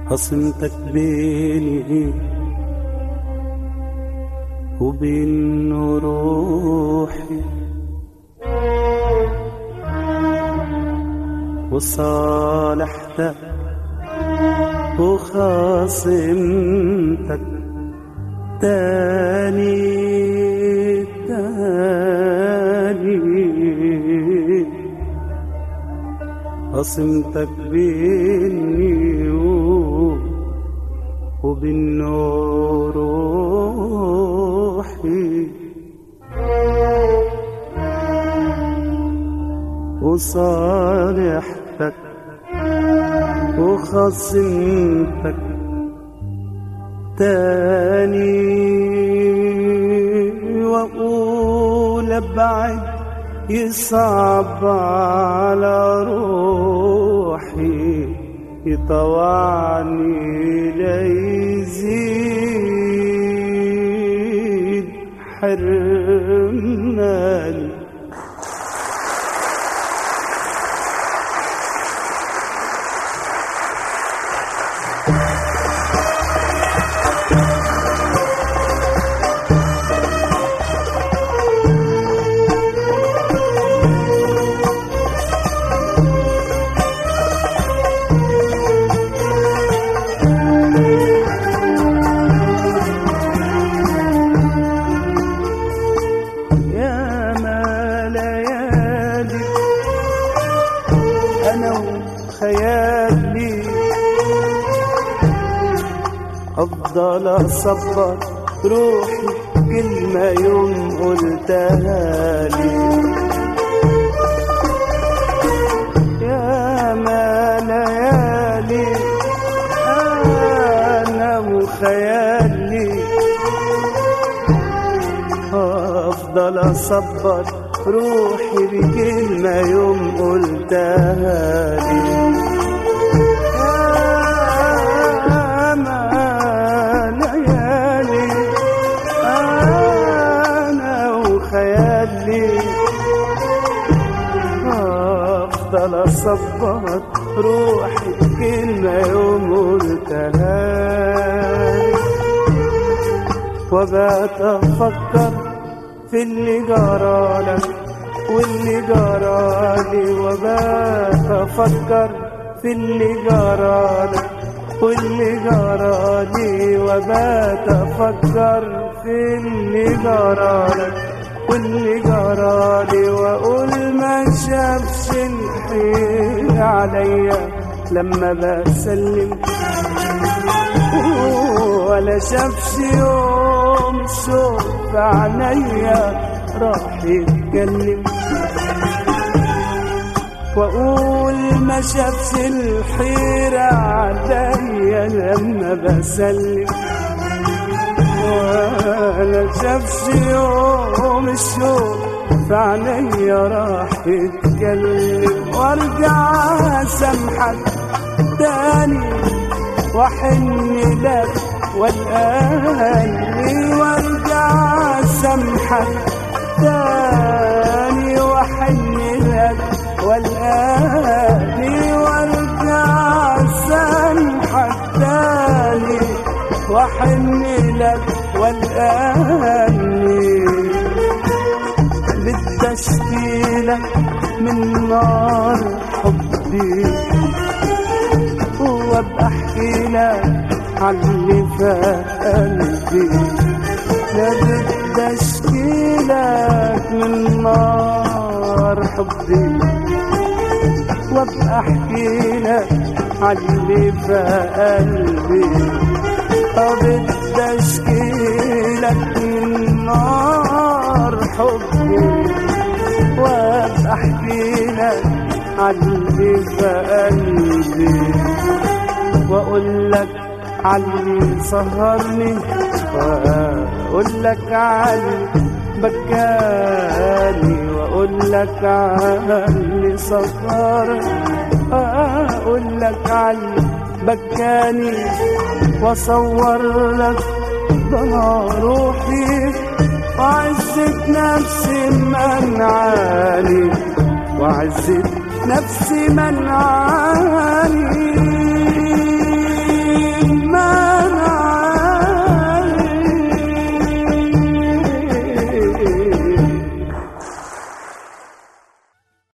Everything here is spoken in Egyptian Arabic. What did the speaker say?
قسمتك بيني وبين روحي وصالحتك وخاصمتك تاني تاني قسمتك بيني و- وبين روحي وصالحتك وخصمتك تاني واقول ابعد يصعب على روحي يطوعني ليزيد حرماني يا ما ليالي انا وخيالي افضل اصبر روحي كلمة يوم قلتها لي يا ما ليالي انا وخيالي افضل اصبر روحي بكلمة يوم قلتها لي يا ما ليالي انا وخيالي افضل اصبر روحي بكلمة يوم قلتها لي وبات افكر في اللي جرالك واللي جرالي وبات افكر في اللي جرالك واللي جرالي وبات افكر في اللي جرالك واللي جرالي واقول ما شافش الحيل عليا لما بسلم ولا شافش يوم الشوق في عينيا راح يتكلم واقول ما شافش الحيرة عليا لما بسلم ولا شافش يوم الشوق في عينيا راح يتكلم وارجع اسامحك تاني واحن لك والآني وارجع سمحك تاني واحن لك والآني وارجع سمحك تاني واحن لك والآني بدي اشكيلك من نار حبي وابقى احكي لك عاللي في قلبي لا بدي اشكي لك من نار حبي وابقى احكي لك عاللي في قلبي اه بدي اشكي لك من نار حبي وابقى احكي لك عاللي في قلبي واقول لك علي سهرني واقول لك علي بكاني واقول لك علي سهرني اقول لك علي بكاني واصور لك ضنا روحي وعزة نفسي منعاني وعزة نفسي منعاني